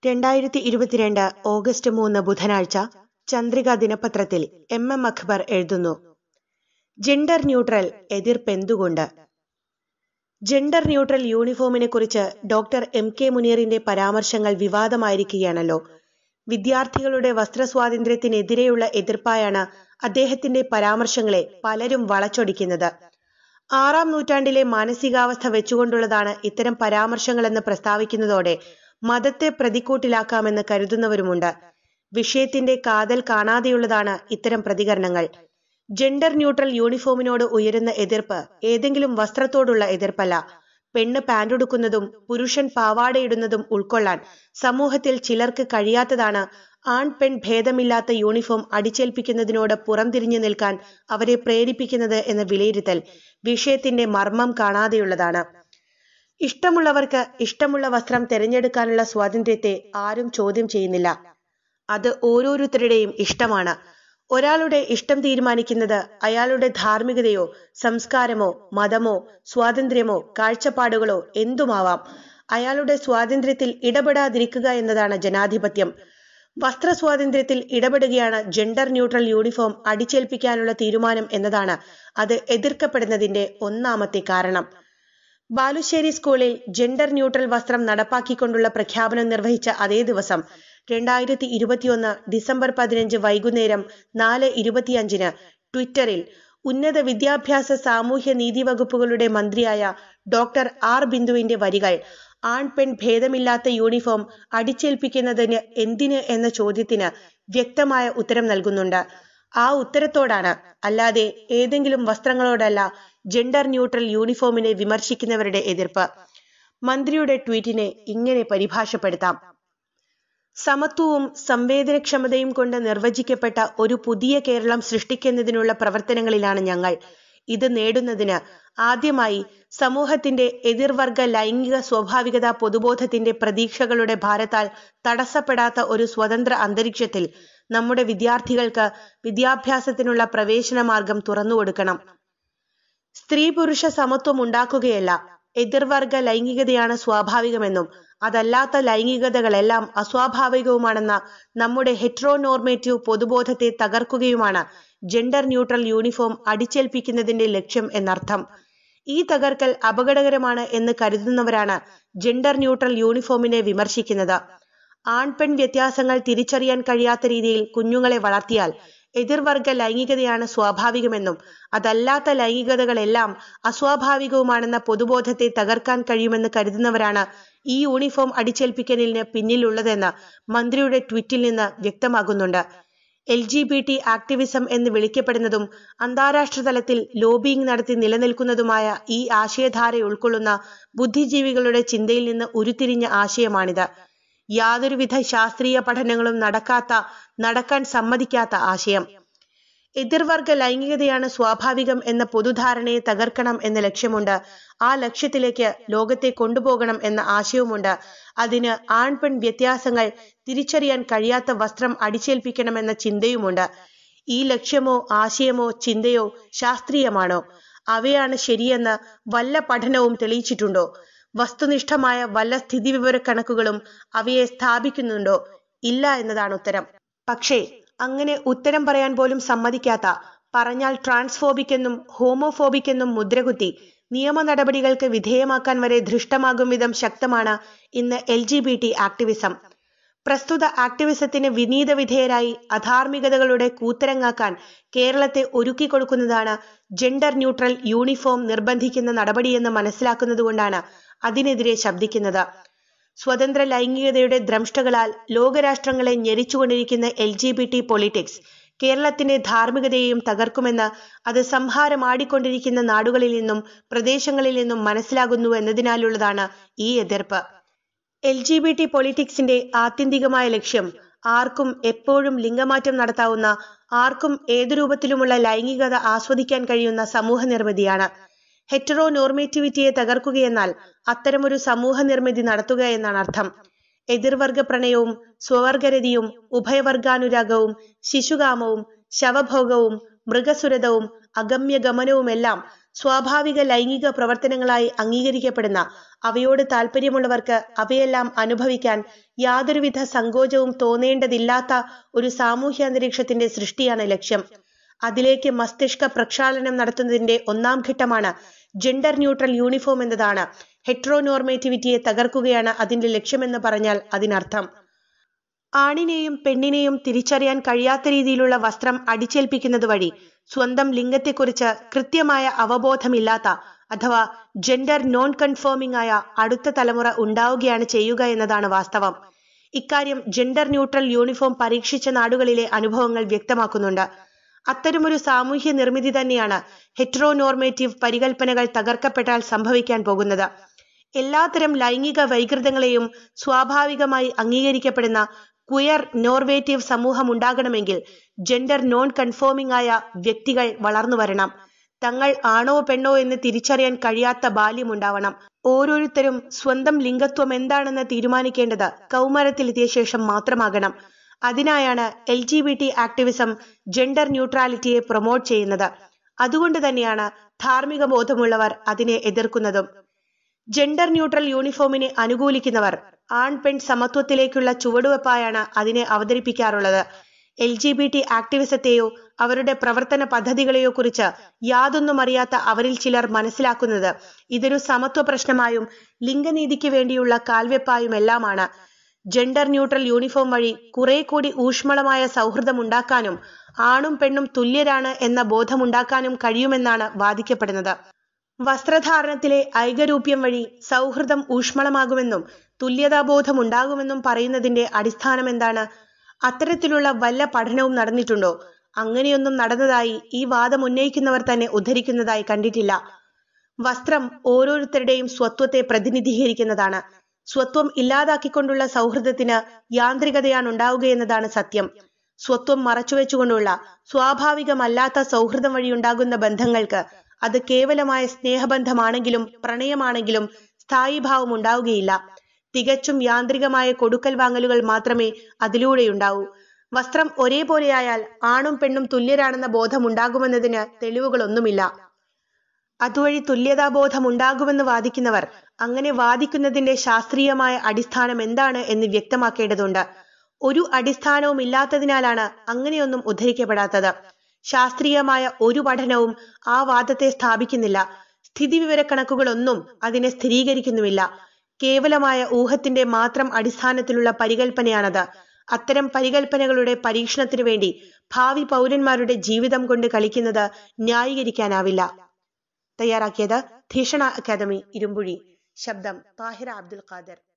രണ്ടായിരത്തി ഇരുപത്തിരണ്ട് ഓഗസ്റ്റ് മൂന്ന് ബുധനാഴ്ച ചന്ദ്രിക ദിനപത്രത്തിൽ എം എം അക്ബർ എഴുതുന്നു ജെൻഡർ ന്യൂട്രൽ എതിർപ്പെന്തുകൊണ്ട് ജെൻഡർ ന്യൂട്രൽ യൂണിഫോമിനെ കുറിച്ച് ഡോക്ടർ എം കെ മുനീറിന്റെ പരാമർശങ്ങൾ വിവാദമായിരിക്കുകയാണല്ലോ വിദ്യാർത്ഥികളുടെ വസ്ത്രസ്വാതന്ത്ര്യത്തിനെതിരെയുള്ള എതിർപ്പായാണ് അദ്ദേഹത്തിന്റെ പരാമർശങ്ങളെ പലരും വളച്ചൊടിക്കുന്നത് ആറാം നൂറ്റാണ്ടിലെ മാനസികാവസ്ഥ വെച്ചുകൊണ്ടുള്ളതാണ് ഇത്തരം പരാമർശങ്ങളെന്ന് പ്രസ്താവിക്കുന്നതോടെ മതത്തെ പ്രതിക്കൂട്ടിലാക്കാമെന്ന് കരുതുന്നവരുമുണ്ട് വിഷയത്തിന്റെ കാതൽ കാണാതെയുള്ളതാണ് ഇത്തരം പ്രതികരണങ്ങൾ ജെൻഡർ ന്യൂട്രൽ യൂണിഫോമിനോട് ഉയരുന്ന എതിർപ്പ് ഏതെങ്കിലും വസ്ത്രത്തോടുള്ള എതിർപ്പല്ല പെണ്ണ് പാൻറുടുക്കുന്നതും പുരുഷൻ പാവാടയിടുന്നതും ഉൾക്കൊള്ളാൻ സമൂഹത്തിൽ ചിലർക്ക് കഴിയാത്തതാണ് ആൺ പെൺ ഭേദമില്ലാത്ത യൂണിഫോം അടിച്ചേൽപ്പിക്കുന്നതിനോട് പുറംതിരിഞ്ഞു നിൽക്കാൻ അവരെ പ്രേരിപ്പിക്കുന്നത് എന്ന വിലയിരുത്തൽ വിഷയത്തിന്റെ മർമ്മം കാണാതെയുള്ളതാണ് ഇഷ്ടമുള്ളവർക്ക് ഇഷ്ടമുള്ള വസ്ത്രം തിരഞ്ഞെടുക്കാനുള്ള സ്വാതന്ത്ര്യത്തെ ആരും ചോദ്യം ചെയ്യുന്നില്ല അത് ഓരോരുത്തരുടെയും ഇഷ്ടമാണ് ഒരാളുടെ ഇഷ്ടം തീരുമാനിക്കുന്നത് അയാളുടെ ധാർമ്മികതയോ സംസ്കാരമോ മതമോ സ്വാതന്ത്ര്യമോ കാഴ്ചപ്പാടുകളോ എന്തുമാവാം അയാളുടെ സ്വാതന്ത്ര്യത്തിൽ ഇടപെടാതിരിക്കുക എന്നതാണ് ജനാധിപത്യം വസ്ത്ര സ്വാതന്ത്ര്യത്തിൽ ഇടപെടുകയാണ് ജെൻഡർ ന്യൂട്രൽ യൂണിഫോം അടിച്ചേൽപ്പിക്കാനുള്ള തീരുമാനം എന്നതാണ് അത് എതിർക്കപ്പെടുന്നതിന്റെ ഒന്നാമത്തെ കാരണം ബാലുശ്ശേരി സ്കൂളിൽ ജെൻഡർ ന്യൂട്രൽ വസ്ത്രം നടപ്പാക്കിക്കൊണ്ടുള്ള പ്രഖ്യാപനം നിർവഹിച്ച അതേ ദിവസം രണ്ടായിരത്തി ഇരുപത്തിയൊന്ന് ഡിസംബർ പതിനഞ്ച് വൈകുന്നേരം നാല് ഇരുപത്തിയഞ്ചിന് ട്വിറ്ററിൽ ഉന്നത വിദ്യാഭ്യാസ സാമൂഹ്യ നീതി വകുപ്പുകളുടെ മന്ത്രിയായ ഡോക്ടർ ആർ ബിന്ദുവിന്റെ വരികൾ ആൺ പെൺ ഭേദമില്ലാത്ത യൂണിഫോം അടിച്ചേൽപ്പിക്കുന്നതിന് എന്തിന് എന്ന ചോദ്യത്തിന് വ്യക്തമായ ഉത്തരം നൽകുന്നുണ്ട് ആ ഉത്തരത്തോടാണ് അല്ലാതെ ഏതെങ്കിലും വസ്ത്രങ്ങളോടല്ല ജെൻഡർ ന്യൂട്രൽ യൂണിഫോമിനെ വിമർശിക്കുന്നവരുടെ എതിർപ്പ് മന്ത്രിയുടെ ട്വീറ്റിനെ ഇങ്ങനെ പരിഭാഷപ്പെടുത്താം സമത്വവും സംവേദനക്ഷമതയും കൊണ്ട് നിർവചിക്കപ്പെട്ട ഒരു പുതിയ കേരളം സൃഷ്ടിക്കുന്നതിനുള്ള പ്രവർത്തനങ്ങളിലാണ് ഞങ്ങൾ ഇത് നേടുന്നതിന് ആദ്യമായി സമൂഹത്തിന്റെ എതിർവർഗ ലൈംഗിക സ്വാഭാവികത പൊതുബോധത്തിന്റെ പ്രതീക്ഷകളുടെ ഭാരത്താൽ തടസ്സപ്പെടാത്ത ഒരു സ്വതന്ത്ര അന്തരീക്ഷത്തിൽ നമ്മുടെ വിദ്യാർത്ഥികൾക്ക് വിദ്യാഭ്യാസത്തിനുള്ള പ്രവേശന മാർഗം തുറന്നുകൊടുക്കണം സ്ത്രീ പുരുഷ സമത്വം ഉണ്ടാക്കുകയല്ല എതിർവർഗ ലൈംഗികതയാണ് സ്വാഭാവികമെന്നും അതല്ലാത്ത ലൈംഗികതകളെല്ലാം അസ്വാഭാവികവുമാണെന്ന നമ്മുടെ ഹെട്രോനോർമേറ്റീവ് പൊതുബോധത്തെ തകർക്കുകയുമാണ് ജെൻഡർ ന്യൂട്രൽ യൂണിഫോം അടിച്ചേൽപ്പിക്കുന്നതിന്റെ ലക്ഷ്യം എന്നർത്ഥം ഈ തകർക്കൽ അപകടകരമാണ് എന്ന് കരുതുന്നവരാണ് ജെൻഡർ ന്യൂട്രൽ യൂണിഫോമിനെ വിമർശിക്കുന്നത് ആൺ പെൺ വ്യത്യാസങ്ങൾ തിരിച്ചറിയാൻ കഴിയാത്ത രീതിയിൽ കുഞ്ഞുങ്ങളെ വളർത്തിയാൽ എതിർവർഗ ലൈംഗികതയാണ് സ്വാഭാവികമെന്നും അതല്ലാത്ത ലൈംഗികതകളെല്ലാം അസ്വാഭാവികവുമാണെന്ന പൊതുബോധത്തെ തകർക്കാൻ കഴിയുമെന്ന് കരുതുന്നവരാണ് ഈ യൂണിഫോം അടിച്ചേൽപ്പിക്കലിന് പിന്നിലുള്ളതെന്ന് മന്ത്രിയുടെ ട്വീറ്റിൽ നിന്ന് വ്യക്തമാകുന്നുണ്ട് L G B T activism എന്ന് വിളിക്കപ്പെടുന്നതും അന്താരാഷ്ട്ര തലത്തിൽ ലോബിയിങ് നടത്തി നിലനിൽക്കുന്നതുമായ ഈ ആശയധാര ഉൾക്കൊള്ളുന്ന ബുദ്ധിജീവികളുടെ ചിന്തയിൽ നിന്ന് ഉരുത്തിരിഞ്ഞ ആശയമാണിത് യാതൊരുവിധ ശാസ്ത്രീയ പഠനങ്ങളും നടക്കാത്ത നടക്കാൻ സമ്മതിക്കാത്ത ആശയം എതിർവർഗ ലൈംഗികതയാണ് സ്വാഭാവികം എന്ന പൊതുധാരണയെ തകർക്കണം എന്ന ലക്ഷ്യമുണ്ട് ആ ലക്ഷ്യത്തിലേക്ക് ലോകത്തെ കൊണ്ടുപോകണം എന്ന ആശയവുമുണ്ട് അതിന് ആൺ പെൺ വ്യത്യാസങ്ങൾ തിരിച്ചറിയാൻ കഴിയാത്ത വസ്ത്രം അടിച്ചേൽപ്പിക്കണമെന്ന ചിന്തയുമുണ്ട് ഈ ലക്ഷ്യമോ ആശയമോ ചിന്തയോ ശാസ്ത്രീയമാണോ അവയാണ് ശരിയെന്ന് വല്ല പഠനവും തെളിയിച്ചിട്ടുണ്ടോ വസ്തുനിഷ്ഠമായ വല്ല സ്ഥിതിവിവര കണക്കുകളും അവയെ സ്ഥാപിക്കുന്നുണ്ടോ ഇല്ല എന്നതാണ് ഉത്തരം പക്ഷേ അങ്ങനെ ഉത്തരം പറയാൻ പോലും സമ്മതിക്കാത്ത പറഞ്ഞാൽ ട്രാൻസ്ഫോബിക് എന്നും ഹോമോഫോബിക് എന്നും മുദ്രകുത്തി നിയമ നടപടികൾക്ക് വിധേയമാക്കാൻ വരെ ധൃഷ്ടമാകും വിധം ശക്തമാണ് ഇന്ന് L G B T activism പ്രസ്തുത ആക്ടിവിസത്തിന് വിനീത വിധേയരായി അധാർമികതകളുടെ കൂത്തരങ്ങാക്കാൻ കേരളത്തെ ഒരുക്കി കൊടുക്കുന്നതാണ് ജെൻഡർ ന്യൂട്രൽ യൂണിഫോം നിർബന്ധിക്കുന്ന നടപടിയെന്ന് മനസ്സിലാക്കുന്നതുകൊണ്ടാണ് അതിനെതിരെ ശബ്ദിക്കുന്നത് സ്വതന്ത്ര ലൈംഗികതയുടെ ദ്രംഷ്ടകളാൽ ലോകരാഷ്ട്രങ്ങളെ ഞെരിച്ചുകൊണ്ടിരിക്കുന്ന L G B T politics കേരളത്തിന്റെ ധാർമ്മികതയെയും തകർക്കുമെന്ന് അത് സംഹാരമാടിക്കൊണ്ടിരിക്കുന്ന നാടുകളിൽ നിന്നും പ്രദേശങ്ങളിൽ നിന്നും മനസ്സിലാകുന്നു എന്നതിനാലുള്ളതാണ് ഈ എതിർപ്പ് എൽ ജി ബി ടി പൊളിറ്റിക്സിന്റെ ആത്യന്തികമായ ലക്ഷ്യം ആർക്കും എപ്പോഴും ലിംഗമാറ്റം നടത്താവുന്ന ആർക്കും ഏതു രൂപത്തിലുമുള്ള ലൈംഗികത ആസ്വദിക്കാൻ കഴിയുന്ന സമൂഹ നിർമ്മിതിയാണ് ഹെറ്ററോ നോർമേറ്റിവിറ്റിയെ തകർക്കുകയെന്നാൽ അത്തരമൊരു സമൂഹ നിർമ്മിതി നടത്തുക എന്നാണ് അർത്ഥം എതിർവർഗ പ്രണയവും സ്വവർഗരതിയും ഉഭയവർഗാനുരാഗവും ശിശുകാമവും ശവഭോഗവും മൃഗസുരതവും അഗമ്യഗമനവുമെല്ലാം സ്വാഭാവിക ലൈംഗിക പ്രവർത്തനങ്ങളായി അംഗീകരിക്കപ്പെടുന്ന അവയോട് താല്പര്യമുള്ളവർക്ക് അവയെല്ലാം അനുഭവിക്കാൻ യാതൊരുവിധ സങ്കോചവും തോന്നേണ്ടതില്ലാത്ത ഒരു സാമൂഹ്യ അന്തരീക്ഷത്തിന്റെ സൃഷ്ടിയാണ് ലക്ഷ്യം അതിലേക്ക് മസ്തിഷ്ക പ്രക്ഷാളനം നടത്തുന്നതിന്റെ ഒന്നാം ഘട്ടമാണ് ജെൻഡർ ന്യൂട്രൽ യൂണിഫോം എന്നതാണ് ഹെട്രോനോർമേറ്റിവിറ്റിയെ തകർക്കുകയാണ് അതിന്റെ ലക്ഷ്യമെന്ന് പറഞ്ഞാൽ അതിനർത്ഥം ആണിനെയും പെണ്ണിനെയും തിരിച്ചറിയാൻ കഴിയാത്ത രീതിയിലുള്ള വസ്ത്രം അടിച്ചേൽപ്പിക്കുന്നത് വഴി സ്വന്തം ലിംഗത്തെക്കുറിച്ച് കൃത്യമായ അവബോധമില്ലാത്ത അഥവാ ജെൻഡർ നോൺ കൺഫേമിംഗ് ആയ അടുത്ത തലമുറ ഉണ്ടാവുകയാണ് ചെയ്യുക എന്നതാണ് വാസ്തവം ഇക്കാര്യം ജെൻഡർ ന്യൂട്രൽ യൂണിഫോം പരീക്ഷിച്ച നാടുകളിലെ അനുഭവങ്ങൾ വ്യക്തമാക്കുന്നുണ്ട് അത്തരമൊരു സാമൂഹ്യ നിർമ്മിതി തന്നെയാണ് ഹെട്രോനോർമേറ്റീവ് പരികൽപ്പനകൾ തകർക്കപ്പെട്ടാൽ സംഭവിക്കാൻ പോകുന്നത് എല്ലാത്തരം ലൈംഗിക വൈകൃതങ്ങളെയും സ്വാഭാവികമായി അംഗീകരിക്കപ്പെടുന്ന ക്വയർ നോർവേറ്റീവ് സമൂഹം ഉണ്ടാകണമെങ്കിൽ ജെൻഡർ നോൺ കൺഫേമിംഗ് ആയ വ്യക്തികൾ വളർന്നു വരണം തങ്ങൾ ആണോ പെണ്ണോ എന്ന് തിരിച്ചറിയാൻ കഴിയാത്ത ബാല്യമുണ്ടാവണം ഓരോരുത്തരും സ്വന്തം ലിംഗത്വം എന്താണെന്ന് തീരുമാനിക്കേണ്ടത് കൗമാരത്തിലെത്തിയ ശേഷം മാത്രമാകണം അതിനായാണ് L G B T activism gender ന്യൂട്രാലിറ്റിയെ പ്രൊമോട്ട് ചെയ്യുന്നത് അതുകൊണ്ട് തന്നെയാണ് ധാർമ്മിക ബോധമുള്ളവർ അതിനെ എതിർക്കുന്നതും ജെൻഡർ ന്യൂട്രൽ യൂണിഫോമിനെ അനുകൂലിക്കുന്നവർ ആൺ പെൺ സമത്വത്തിലേക്കുള്ള ചുവടുവെപ്പായാണ് അതിനെ അവതരിപ്പിക്കാറുള്ളത് എൽ ജി ബി ടി ആക്ടിവിസത്തെയോ അവരുടെ പ്രവർത്തന പദ്ധതികളെയോ കുറിച്ച് യാതൊന്നും അറിയാത്ത അവരിൽ ചിലർ മനസ്സിലാക്കുന്നത് ഇതൊരു സമത്വ പ്രശ്നമായും ലിംഗനീതിക്ക് വേണ്ടിയുള്ള കാൽവെപ്പായുമെല്ലാമാണ് ജെൻഡർ ന്യൂട്രൽ യൂണിഫോം വഴി കുറെ കൂടി ഊഷ്മളമായ സൗഹൃദം ഉണ്ടാക്കാനും ആണും പെണ്ണും തുല്യരാണ് എന്ന ബോധമുണ്ടാക്കാനും കഴിയുമെന്നാണ് വാദിക്കപ്പെടുന്നത് വസ്ത്രധാരണത്തിലെ ഐകരൂപ്യം വഴി സൗഹൃദം ഊഷ്മളമാകുമെന്നും തുല്യതാബോധം ഉണ്ടാകുമെന്നും പറയുന്നതിന്റെ അടിസ്ഥാനം എന്താണ് അത്തരത്തിലുള്ള വല്ല പഠനവും നടന്നിട്ടുണ്ടോ അങ്ങനെയൊന്നും നടന്നതായി ഈ വാദം ഉന്നയിക്കുന്നവർ തന്നെ ഉദ്ധരിക്കുന്നതായി കണ്ടിട്ടില്ല വസ്ത്രം ഓരോരുത്തരുടെയും സ്വത്വത്തെ പ്രതിനിധീകരിക്കുന്നതാണ് സ്വത്വം ഇല്ലാതാക്കിക്കൊണ്ടുള്ള സൗഹൃദത്തിന് യാന്ത്രികതയാണ് ഉണ്ടാവുകയെന്നതാണ് സത്യം സ്വത്വം മറച്ചുവെച്ചുകൊണ്ടുള്ള സ്വാഭാവികമല്ലാത്ത സൗഹൃദം വഴിയുണ്ടാകുന്ന ബന്ധങ്ങൾക്ക് അത് കേവലമായ സ്നേഹബന്ധമാണെങ്കിലും പ്രണയമാണെങ്കിലും സ്ഥായീഭാവം ഉണ്ടാവുകയില്ല തികച്ചും യാന്ത്രികമായ കൊടുക്കൽ വാങ്ങലുകൾ മാത്രമേ അതിലൂടെയുണ്ടാവൂ വസ്ത്രം ഒരേപോലെയായാൽ ആണും പെണ്ണും തുല്യരാണെന്ന ബോധം ഉണ്ടാകുമെന്നതിന് തെളിവുകളൊന്നുമില്ല അതുവഴി തുല്യതാബോധം ഉണ്ടാകുമെന്ന് വാദിക്കുന്നവർ അങ്ങനെ വാദിക്കുന്നതിന്റെ ശാസ്ത്രീയമായ അടിസ്ഥാനം എന്താണ് എന്ന് വ്യക്തമാക്കേണ്ടതുണ്ട് ഒരു അടിസ്ഥാനവും ഇല്ലാത്തതിനാലാണ് അങ്ങനെയൊന്നും ഉദ്ധരിക്കപ്പെടാത്തത് ശാസ്ത്രീയമായ ഒരു പഠനവും ആ വാദത്തെ സ്ഥാപിക്കുന്നില്ല സ്ഥിതിവിവരക്കണക്കുകളൊന്നും അതിനെ സ്ഥിരീകരിക്കുന്നുമില്ല കേവലമായ ഊഹത്തിന്റെ മാത്രം അടിസ്ഥാനത്തിലുള്ള പരികൽപ്പനയാണത് അത്തരം പരികൽപ്പനകളുടെ പരീക്ഷണത്തിനു വേണ്ടി ഭാവി പൗരന്മാരുടെ ജീവിതം കൊണ്ട് കളിക്കുന്നത് ന്യായീകരിക്കാനാവില്ല തയ്യാറാക്കിയത് ധീഷണ അക്കാദമി ഇരുമ്പുഴി ശബ്ദം താഹിറ അബ്ദുൽ ഖാദർ